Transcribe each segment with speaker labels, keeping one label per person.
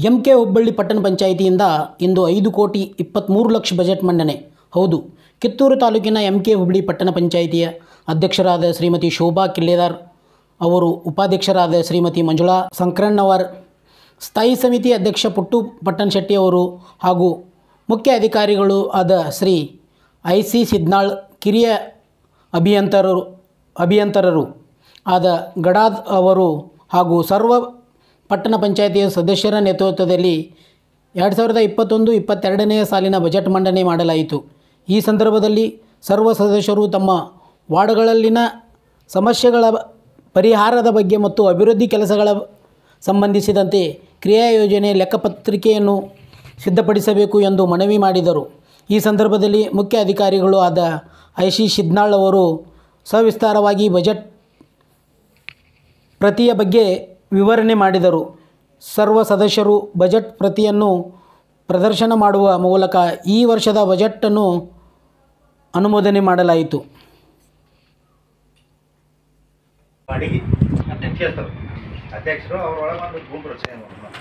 Speaker 1: M K Hubballi ಪಟ್ಟಣ ಪಂಚಾಯಿತಿಯಿಂದ ಇಂದು ಐದು ಕೋಟಿ ಇಪ್ಪತ್ತ್ಮೂರು ಲಕ್ಷ ಬಜೆಟ್ ಮಂಡನೆ ಹೌದು ಕಿತ್ತೂರು ತಾಲೂಕಿನ ಎಂ ಕೆ ಹುಬ್ಬಳ್ಳಿ ಪಟ್ಟಣ ಪಂಚಾಯಿತಿಯ ಅಧ್ಯಕ್ಷರಾದ ಶ್ರೀಮತಿ ಶೋಭಾ ಕಿಲ್ಲೇದಾರ್ ಅವರು ಉಪಾಧ್ಯಕ್ಷರಾದ ಶ್ರೀಮತಿ ಮಂಜುಳಾ ಸಂಕ್ರಣ್ಣವರ್ ಸ್ಥಾಯಿ ಸಮಿತಿ ಅಧ್ಯಕ್ಷ ಪುಟ್ಟು ಪಟ್ಟಣ ಶೆಟ್ಟಿ ಅವರು ಹಾಗೂ ಮುಖ್ಯ ಅಧಿಕಾರಿಗಳು ಆದ ಶ್ರೀ ಐ ಸಿ ಸಿದ್ನಾಳ್ ಕಿರಿಯ ಅಭಿಯಂತರರು ಅಭಿಯಂತರರು ಆದ ಗಡಾದ್ ಅವರು ಹಾಗೂ ಸರ್ವ ಪಟ್ಟಣ ಪಂಚಾಯಿತಿಯ ಸದಸ್ಯರ ನೇತೃತ್ವದಲ್ಲಿ ಎರಡು ಸಾವಿರದ ಇಪ್ಪತ್ತೊಂದು ಇಪ್ಪತ್ತೆರಡನೆಯ ಸಾಲಿನ ಬಜೆಟ್ ಮಂಡನೆ ಮಾಡಲಾಯಿತು ಈ ಸಂದರ್ಭದಲ್ಲಿ ಸರ್ವ ಸದಸ್ಯರು ತಮ್ಮ ವಾರ್ಡ್ಗಳಲ್ಲಿನ ಸಮಸ್ಯೆಗಳ ಪರಿಹಾರದ ಬಗ್ಗೆ ಮತ್ತು ಅಭಿವೃದ್ಧಿ ಕೆಲಸಗಳ ಸಂಬಂಧಿಸಿದಂತೆ ಕ್ರಿಯಾ ಯೋಜನೆ ಲೆಕ್ಕಪತ್ರಿಕೆಯನ್ನು ಸಿದ್ಧಪಡಿಸಬೇಕು ಎಂದು ಮನವಿ ಮಾಡಿದರು ಈ ಸಂದರ್ಭದಲ್ಲಿ ಮುಖ್ಯ ಅಧಿಕಾರಿಗಳು ಆದ ಐ ಸಿ ಶಿದ್ನಾಳ್ ಅವರು ಸವಿಸ್ತಾರವಾಗಿ ಬಜೆಟ್ ಪ್ರತಿಯ ಬಗ್ಗೆ ವಿವರಣೆ ಮಾಡಿದರು ಸರ್ವ ಸದಸ್ಯರು ಬಜೆಟ್ ಪ್ರತಿಯನ್ನು ಪ್ರದರ್ಶನ ಮಾಡುವ ಮೂಲಕ ಈ ವರ್ಷದ ಬಜೆಟನ್ನು ಅನುಮೋದನೆ ಮಾಡಲಾಯಿತು
Speaker 2: ಅಡಿಗೆ ಮುಖ್ಯಸ್ಥರು ಅಧ್ಯಕ್ಷರು ಅವ್ರೊಳಗೆ ಒಂದು ಗುಂಪು ರಚನೆ ಮಾಡೋದು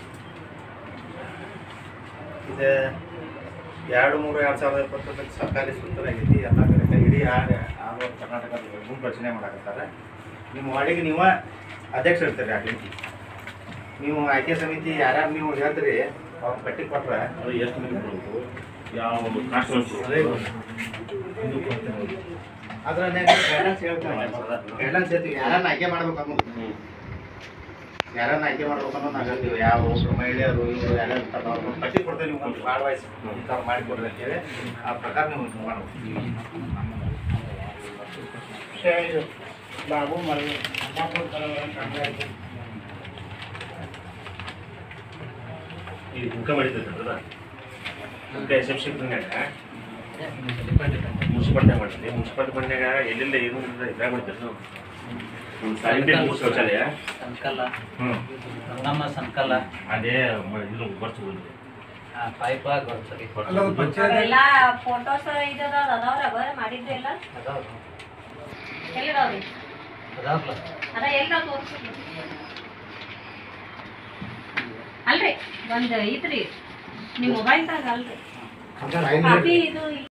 Speaker 2: ಇದು ಎರಡು ಮೂರು ಎರಡು ಸಾವಿರದ ಇಪ್ಪತ್ತೊಂದಕ್ಕೆ ಸರ್ಕಾರಿ ಸೂತ್ರ ಆಗೈತಿ ಎಲ್ಲ ಕಡೆ ಇಡೀ ಆರು ಆರು ಕರ್ನಾಟಕದ ಗುಂಪು ರಚನೆ ಮಾಡಕತ್ತಾರೆ ನಿಮ್ಮ ವಾರ್ಡಿಗೆ ನೀವು ಅಧ್ಯಕ್ಷರು ಇರ್ತೀರಿ ಆ ಟೀಮ್ಗೆ ನೀವು ಆಯ್ಕೆ ಸಮಿತಿ ಯಾರ್ಯಾರು ನೀವು ಹೇಳ್ತೀರಿ ಅವ್ರ ಪಟ್ಟಿ ಕೊಟ್ರೆ
Speaker 3: ಅದು ಎಷ್ಟು ಮಂದಿ ಕೊಡಬೇಕು ಯಾವ ಕಾನ್ಸ್ಟಿಟ್ಯೂನ್ಸಿ
Speaker 2: ಅದ್ರ ಗೈಡ್ಲೈನ್ಸ್ ಹೇಳ್ತೇವೆ ಗೈಡ್ಲೈನ್ಸ್ ಹೇಳ್ತೀವಿ ಯಾರನ್ನ ಆಯ್ಕೆ ಮಾಡ್ಬೇಕು ಅನ್ನೋದು ಯಾರನ್ನ ಆಯ್ಕೆ ಮಾಡ್ಬೇಕು ಅನ್ನೋದು ನಾವು ಹೇಳ್ತೀವಿ ಯಾವ ಒಬ್ರು ಮಹಿಳೆಯರು ಇವರು ಯಾರ್ಯಾರು ಇರ್ತಾರೆ ಅವ್ರು ಪಟ್ಟಿ ಕೊಡ್ತೇವೆ ನೀವು ಒಂದು ವಾರ್ಡ್ ವೈಸ್ ಇಂಥವ್ರು ಮಾಡಿಕೊಡ್ರಿ ಅಂತೇಳಿ ಆ ಪ್ರಕಾರ ನೀವು ಇದು ಮಾಡ್ಬೇಕು ಬಾಬು ಮರಿ
Speaker 3: ಇದು ಇನ್ಕಮ್ ಮಾಡಿರ್ತೈತೆ ಅದ ಅದಕ್ಕೆ ಎಸ್ ಎಮ್ ಸಿ ಮುನ್ಸಿಪಾಲ್ಟಿ ಮಾಡ್ತೀವಿ ಮುನ್ಸಿಪಾಲ್ಟಿ ಮನ್ಯಾಗ ಎಲ್ಲೆಲ್ಲ ಏನು ಇದಾಗ ಮಾಡ್ತೀವಿ ನಾವು ಒಂದು ಸಾಲಿಂಡೆ ಮೂರು ಶೌಚಾಲಯ
Speaker 4: ಸಂಕಲ
Speaker 3: ಹ್ಞೂ
Speaker 4: ನಮ್ಮ ಸಂಕಲ
Speaker 3: ಅದೇ ಮ- ಇದು ಬರ್ತೀವಿ
Speaker 4: ಪೈಪ ಗೊತ್ತರಿ
Speaker 5: ಅವೆಲ್ಲ ಫೋಟೋಸ್ ಇದಾವ ಅದಾವ್ರ ಬರ ಮಾಡಿದ್ದು ಎಲ್ಲ ಎಲ್ಲಿದಾವ್ರಿ
Speaker 4: ಅದಾವಲ್ಲ
Speaker 5: ಅದ ಎಲ್ಲ ತೋರಿಸಿದ್ರು ಅಲ್ರಿ ಒಂದ್ ಐತ್ರಿ ನಿಮ್ ಮೊಬೈಲ್ದಾಗ ಅಲ್ರಿ ಕಾಪಿ ಇದು